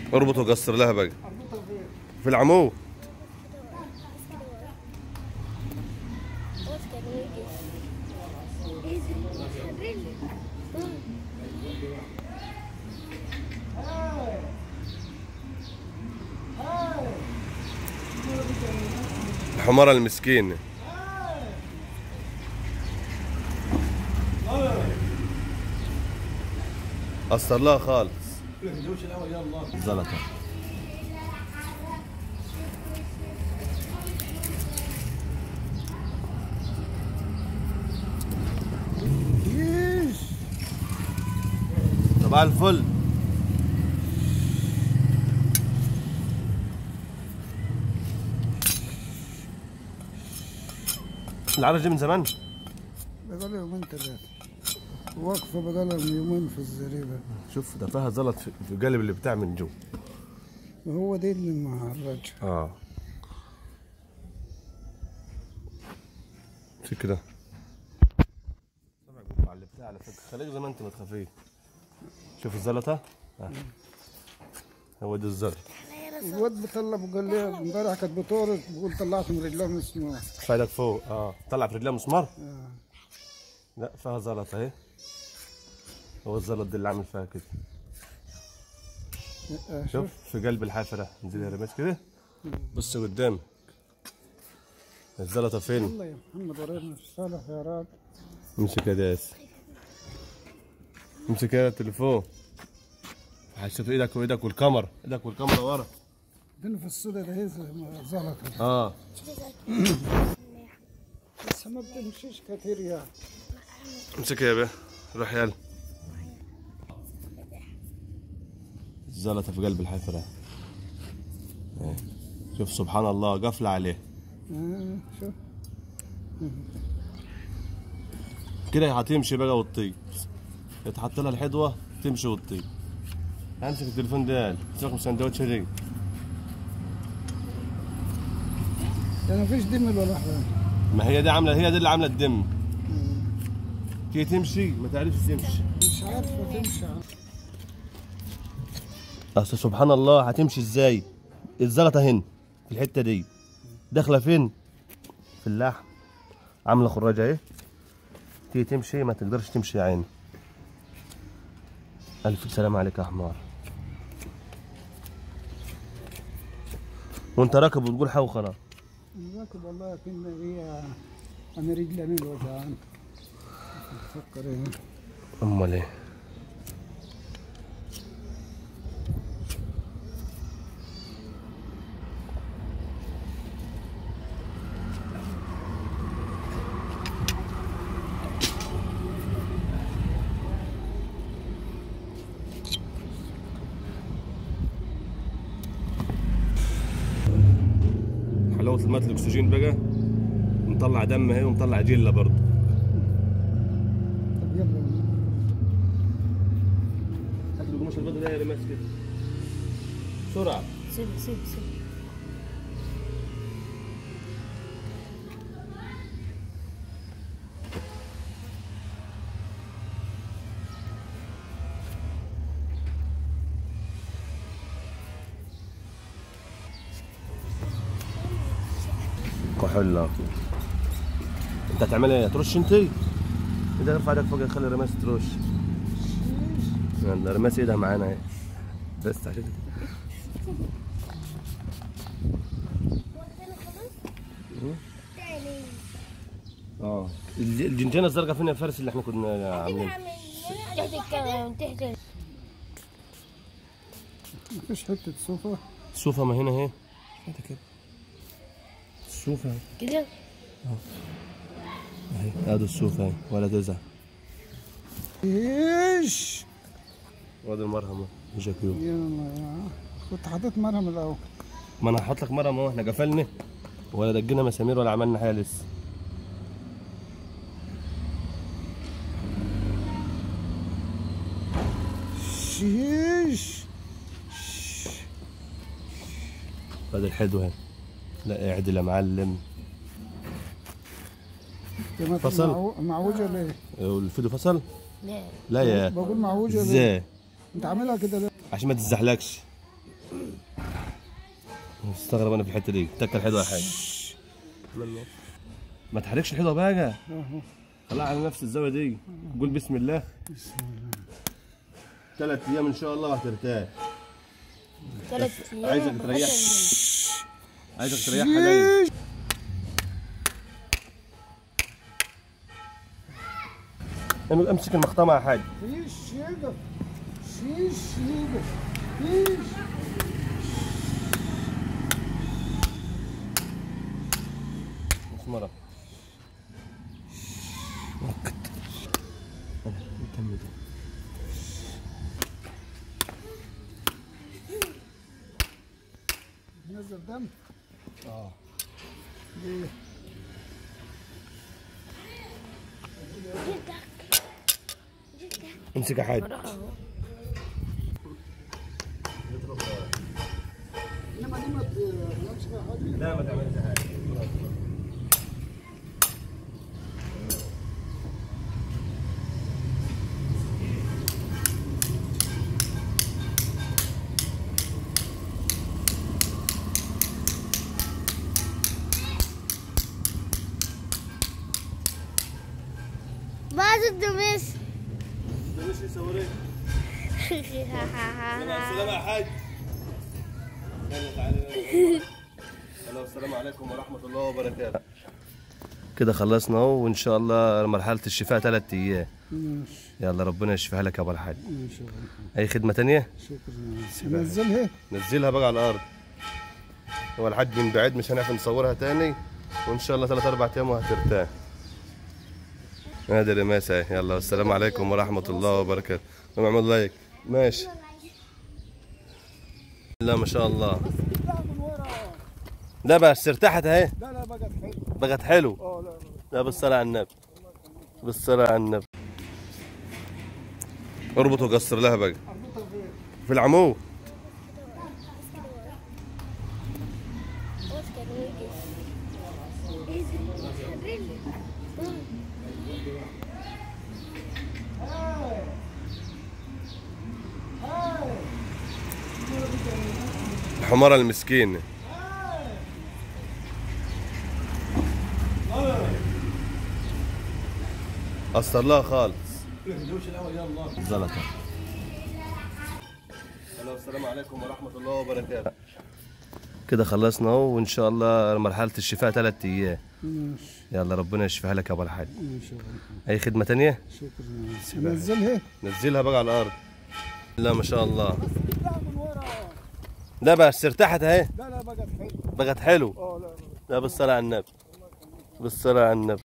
اربط وقصر لها بقى اربطها فين؟ في العمود الحمارة المسكين قصر لها خالص زلطة ايش صباح الفل العرج دي من زمان بقى لها يومين ثلاثة واقفة بقى لها من يومين في الزريبة شوف ده فيها زلط في في القلب اللي بتاع من جو وهو دي اللي معرج اه في كده سبع على اللي بتاع على فكره خليك زي ما انت ما تخافيش شوف الزلطه آه. هو ده الزلط الواد بطلب وقال لي امبارح كانت بتورط بقول طلعت من رجلها مسمار فايدك فوق اه طلع في رجلها مسمار آه. لا فيها زلط اهي هو الزلط ده اللي عامل فيها كده آه، شوف في قلب الحافره انزل يا رماس كده بص قدامك الزلطه فين الله يا محمد ورينا الصالح يا رب امسك يا داس امسك يا التليفون هشوف ايدك وايدك والكاميرا ايدك والكاميرا ورا دين في السودة ده هي زلطة اه بس ما بتمشيش كتير يعني امسك يا بيه روح يلا الزلطه في قلب الحافره إيه. شوف سبحان الله قفله عليه آه شوف كده هتمشي بقى وتطير يتحط لها الحدوه تمشي وتطير امسك التليفون ده سيبك من السندوتش دي يعني مفيش دم ولا حاجة ما هي دي عامله هي دي اللي عامله الدم تيجي تمشي ما تعرفش تمشي مش عارفة تمشي اصل سبحان الله هتمشي ازاي الزلطه هنا في الحته دي داخله فين في اللحم عامله خراجه اهي تيجي تمشي ما تقدرش تمشي يا عيني الف سلام عليك يا حمار وانت راكب وتقول حوخره راكب والله لكن هي انا رجلي انا اللي وجعان بفكر ايه امال ايه حلاوة الماء الأكسجين بقى نطلع دم اهي ونطلع جلة برضه طب يلا هات له قماش البيض ده يا رماس كده بسرعة سيب سيب سيب كحولة انت هتعمل ايه؟ ترش انت؟ اذا ارفع ايدك فوق خلي رماس ترش يلا رماس ايدها معانا اهي بس عشان اه الج- الجنجانة الزرقاء فين يا فارس اللي احنا كنا عاملين تحت الكاميرا من تحت مفيش حته صوفه الصوفة ما هنا اهي هات كده الصوفة اهي كده اهي ادي الصوفة اهي ولا تزعل ايش وادي المرهم اهو جاكيو يا الله يا كنت حطيت مرهم الاول ما انا هحط لك مرهم اهو احنا قفلنا ولا دقينا مسامير ولا عملنا حاجه لسه شيش ادي الحدوه اهي لا اعدل يا معلم يا ما فصل. معو- معوجه ليه؟ والفيديو فصل لا لا يا بقول معوجه ليه؟ ازاي انت عاملها كده ليه؟ عشان ما تزحلكش مستغرب انا في الحته دي تكل حلوه يا حاج ما تحركش الحلوه بقى اهو خليها على نفس الزاويه دي قول بسم الله بسم الله ثلاث ايام ان شاء الله وهترتاح ثلاث ايام عايزك تريح. حسن عايزك تريحها جاي امسك المخطمه يا حاج فيش يقف فيش يقف فيش مسمره نزل دم اه ليه امسك يا حاج انما دي ما تعملش فيها حاجه لا ما تعملش حاجه بعد الدمس ده مش يصور ايه السلام يا حاج يلا تعالى الو السلام عليكم ورحمه الله وبركاته كده خلصنا اهو وان شاء الله مرحله الشفاء ثلاث ايام ماشي يلا ربنا يشفيها لك يا ابو الحاج ان شاء الله اي خدمه تانية شكرا نزلها نزلها بقى على الارض هو الحاج من بعيد مش هنعرف نصورها تاني وان شاء الله ثلاث اربع ايام وهترتاح نادر ماشي يلا والسلام عليكم ورحمه الله وبركاته نعمل لايك ماشي لا ما شاء الله لا بس ارتاحت اهي لا لا بقت حلو بقت حلو اه لا لا لا بالصلاة على النبي بالصلاة على النبي اربط وقصر لها بقى اربطها فين في العمود الحمارة المسكين قصر لها خالص زلطة الو السلام عليكم ورحمة الله وبركاته كده خلصنا اهو وان شاء الله مرحلة الشفاء ثلاث ايام ماشي يلا ربنا يشفيها لك يا ابو الحاج ان شاء الله اي خدمة تانية شكرا نزلها نزلها بقى على الارض لا ما شاء الله لا من ورا لا بس ارتاحت اهي لا لا بقت حلو بقت حلو اه لا لا لا بالصلاة على النبي بالصلاة على النبي